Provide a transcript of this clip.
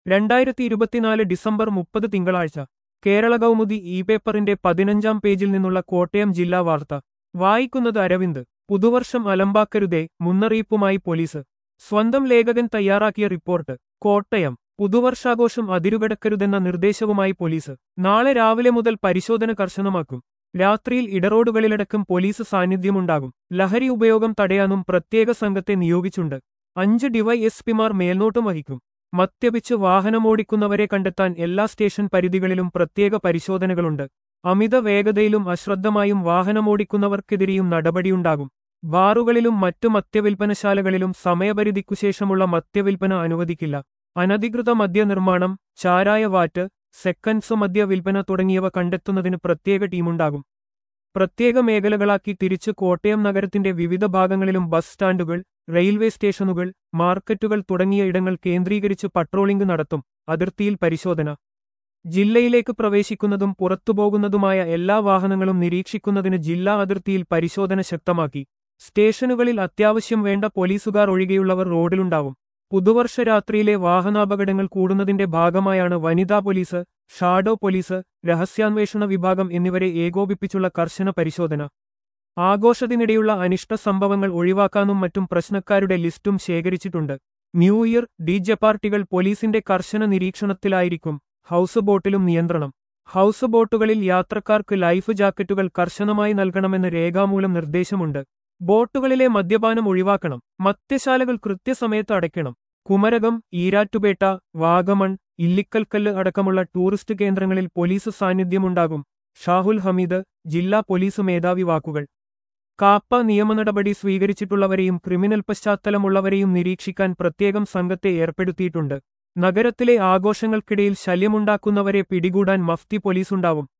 രണ്ടായിരത്തി ഇരുപത്തിനാല് ഡിസംബർ മുപ്പത് തിങ്കളാഴ്ച കേരള കൗമുദി ഇ പേപ്പറിന്റെ പതിനഞ്ചാം പേജിൽ നിന്നുള്ള കോട്ടയം ജില്ലാ വാർത്ത വായിക്കുന്നത് അരവിന്ദ് പുതുവർഷം അലമ്പാക്കരുതേ മുന്നറിയിപ്പുമായി പോലീസ് സ്വന്തം ലേഖകൻ തയ്യാറാക്കിയ റിപ്പോർട്ട് കോട്ടയം പുതുവർഷാഘോഷം അതിരുകടക്കരുതെന്ന നിർദ്ദേശവുമായി പോലീസ് നാളെ രാവിലെ മുതൽ പരിശോധന കർശനമാക്കും രാത്രിയിൽ ഇടറോഡുകളിലടക്കം പോലീസ് സാന്നിധ്യമുണ്ടാകും ലഹരി ഉപയോഗം തടയാനും പ്രത്യേക സംഘത്തെ നിയോഗിച്ചുണ്ട് അഞ്ച് ഡിവൈഎസ്പിമാർ മേൽനോട്ടം വഹിക്കും മദ്യപിച്ച് വാഹനമോടിക്കുന്നവരെ കണ്ടെത്താൻ എല്ലാ സ്റ്റേഷൻ പരിധികളിലും പ്രത്യേക പരിശോധനകളുണ്ട് അമിത വേഗതയിലും അശ്രദ്ധമായും വാഹനമോടിക്കുന്നവർക്കെതിരെയും നടപടിയുണ്ടാകും ബാറുകളിലും മറ്റു മദ്യവിൽപ്പനശാലകളിലും സമയപരിധിക്കുശേഷമുള്ള മദ്യവിൽപ്പന അനുവദിക്കില്ല അനധികൃത മദ്യനിർമ്മാണം ചാരായ വാറ്റ് സെക്കൻഡ്സ് മദ്യ വിൽപ്പന തുടങ്ങിയവ കണ്ടെത്തുന്നതിന് പ്രത്യേക ടീമുണ്ടാകും പ്രത്യേക മേഖലകളാക്കി തിരിച്ച് കോട്ടയം നഗരത്തിന്റെ വിവിധ ഭാഗങ്ങളിലും ബസ് സ്റ്റാൻഡുകൾ റെയിൽവേ സ്റ്റേഷനുകൾ മാർക്കറ്റുകൾ തുടങ്ങിയ ഇടങ്ങൾ കേന്ദ്രീകരിച്ച് പട്രോളിംഗ് നടത്തും അതിർത്തിയിൽ പരിശോധന ജില്ലയിലേക്ക് പ്രവേശിക്കുന്നതും പുറത്തുപോകുന്നതുമായ എല്ലാ വാഹനങ്ങളും നിരീക്ഷിക്കുന്നതിന് ജില്ലാ അതിർത്തിയിൽ പരിശോധന ശക്തമാക്കി സ്റ്റേഷനുകളിൽ അത്യാവശ്യം വേണ്ട പോലീസുകാർ ഒഴികെയുള്ളവർ റോഡിലുണ്ടാവും പുതുവർഷ രാത്രിയിലെ വാഹനാപകടങ്ങൾ കൂടുന്നതിന്റെ ഭാഗമായാണ് വനിതാ പോലീസ് ഷാഡോ പോലീസ് രഹസ്യാന്വേഷണ വിഭാഗം എന്നിവരെ ഏകോപിപ്പിച്ചുള്ള കർശന പരിശോധന ആഘോഷത്തിനിടെയുള്ള അനിഷ്ട സംഭവങ്ങൾ ഒഴിവാക്കാനും മറ്റും പ്രശ്നക്കാരുടെ ലിസ്റ്റും ശേഖരിച്ചിട്ടുണ്ട് ന്യൂ ഇയർ ഡിജെ പാർട്ടികൾ പോലീസിന്റെ കർശന നിരീക്ഷണത്തിലായിരിക്കും ഹൗസ് ബോട്ടിലും നിയന്ത്രണം ഹൗസ് ബോട്ടുകളിൽ യാത്രക്കാർക്ക് ലൈഫ് ജാക്കറ്റുകൾ കർശനമായി നൽകണമെന്ന് രേഖാമൂലം നിർദ്ദേശമുണ്ട് ബോട്ടുകളിലെ മദ്യപാനം ഒഴിവാക്കണം മദ്യശാലകൾ കൃത്യസമയത്ത് അടയ്ക്കണം കുമരകം ഈരാറ്റുപേട്ട വാഗമൺ ഇല്ലിക്കൽക്കല്ല് അടക്കമുള്ള ടൂറിസ്റ്റ് കേന്ദ്രങ്ങളിൽ പോലീസ് സാന്നിധ്യമുണ്ടാകും ഷാഹുൽ ഹമീദ് ജില്ലാ പോലീസ് മേധാവി വാക്കുകൾ കാപ്പ നിയമനടപടി സ്വീകരിച്ചിട്ടുള്ളവരെയും ക്രിമിനൽ പശ്ചാത്തലമുള്ളവരെയും നിരീക്ഷിക്കാൻ പ്രത്യേകം സംഘത്തെ ഏർപ്പെടുത്തിയിട്ടുണ്ട് നഗരത്തിലെ ആഘോഷങ്ങൾക്കിടയിൽ ശല്യമുണ്ടാക്കുന്നവരെ പിടികൂടാൻ മഫ്തി പോലീസുണ്ടാവും